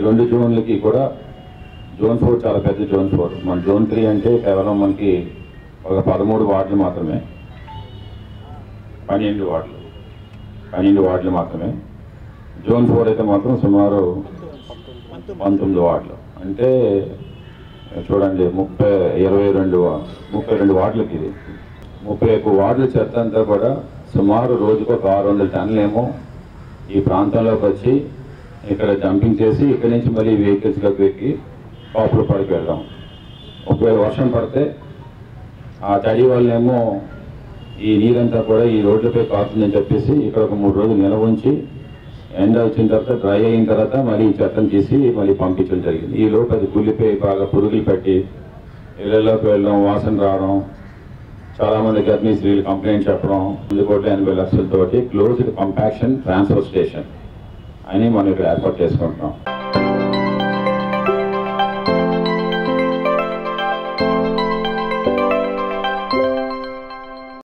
రెండు జోన్లకి కూడా zone four చాలా పెద్ద జోన్ ఫోర్ మన జోన్ త్రీ అంటే కేవలం మనకి ఒక పదమూడు వార్డులు మాత్రమే పన్నెండు వార్డులు పన్నెండు వార్డులు మాత్రమే జోన్ ఫోర్ అయితే మాత్రం సుమారు పంతొమ్మిది వార్డులు అంటే చూడండి ముప్పై ఇరవై రెండు వా- ముప్పై రెండు వార్డులకి ఇది ముప్పై ఒక్క వార్డుల చెత్త అంతా కూడా సుమారు రోజుకు ఒక ఆరు వందల టన్నులేమో ఈ ప్రాంతంలోకి వచ్చి ఇక్కడ జంపింగ్ చేసి ఇక్కడి నుంచి మళ్ళీ వెహికల్స్లోకి ఎక్కి కాపుల పడికి వెళ్దాం ఒకవేళ వర్షం పడితే ఆ తడి వల్లేమో ఈ నీరంతా కూడా ఈ రోడ్లపై కాస్తుందని చెప్పేసి ఇక్కడ ఒక మూడు రోజులు నిల్వ ఉంచి ఎండ వచ్చిన తర్వాత డ్రై అయిన తర్వాత మళ్ళీ ఈ చెత్తను తీసి మళ్ళీ పంపించడం జరిగింది ఈ లోపు అది కుళ్ళిపోయి బాగా పురుగులు పెట్టి ఇళ్లలోకి వెళ్ళడం వాసన రావడం చాలా మంది గర్భిణీ స్త్రీలు కంప్లైంట్ చెప్పడం తొమ్మిది కోట్ల ఎనభై లక్షలతోటి క్లోజ్డ్ కంపాక్షన్ ట్రాన్స్ఫర్ స్టేషన్ అని మనం ఇక్కడ ఏర్పాటు చేసుకుంటున్నాం